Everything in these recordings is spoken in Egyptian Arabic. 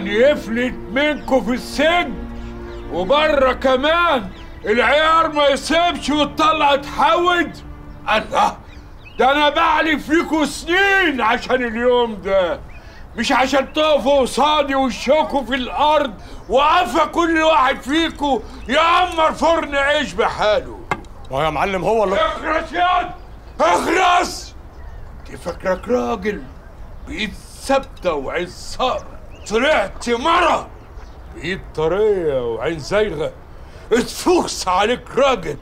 كان يفلت منكم في السجن وبره كمان العيار ما يسيبش وتطلع تحود الله ده انا بعلف فيكوا سنين عشان اليوم ده مش عشان تقفوا قصادي وشكوا في الارض وقفا كل واحد فيكوا يعمر فرن عيش بحاله ما يا معلم هو اللي اخرس ياد اخرس انت فاكرك راجل بايد ثابته وعين صقر طلعت مرة بايد طريه وعين زايغه اتفوكس عليك راجل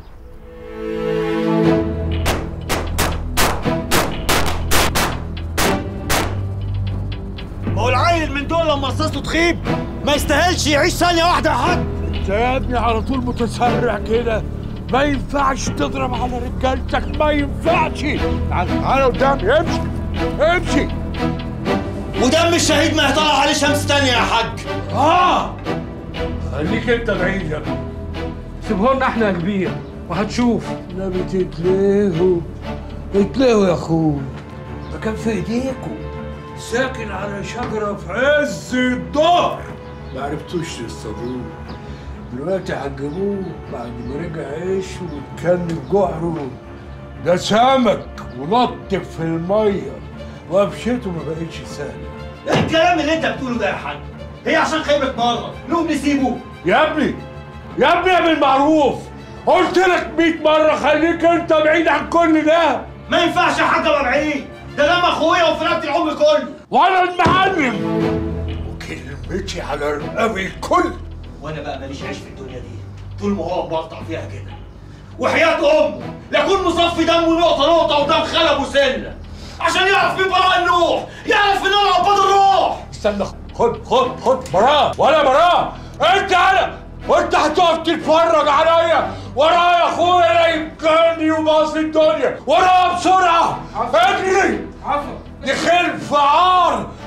ما هو العيل من دول لما قصصته تخيب ما يستاهلش يعيش ثانية واحدة يا حاج انت يا ابني على طول متسرع كده ما ينفعش تضرب على رجالتك ما ينفعش تعال تعال قدامي امشي امشي ودم الشهيد ما يطلع عليه شمس تانية يا حاج اه خليك انت بعيد يا ابني سيبهولنا احنا يا كبير وهتشوف نبي تتلهوا اتلهوا يا اخوي ده كان في ايديكم ساكن على شجرة في عز الظهر ما عرفتوش تصطادوه دلوقتي هتجيبوه بعد ما رجع عيش واتكلم جعره ده سمك ونط في المية وقفشته ما بقتش سهلة ايه الكلام اللي انت بتقوله ده يا حاج هي عشان خيبة مرة نقوم نسيبه يا ابني يا ابني يا بالمعروف قلت لك 100 مرة خليك انت بعيد عن كل ده ما ينفعش يا حاج ابقى بعيد ده دم اخويا وفي رقبتي العمر كله وانا المعلم وكلمتي على رقاب الكل وانا بقى ماليش عيش في الدنيا دي طول ما هو مقطع فيها كده وحياة امه لاكون مصفي دمه نقطة نقطة ودم خلب وسنة عشان يعرف مين براء النوح يعرف ان انا عباد الروح استنى خد خد خد براء ولا براء انت انا وانت هتقف تتفرج عليا ورايا اخويا لا يمكنني وباص الدنيا ورايا بسرعه اجري عفوا دي خلف عار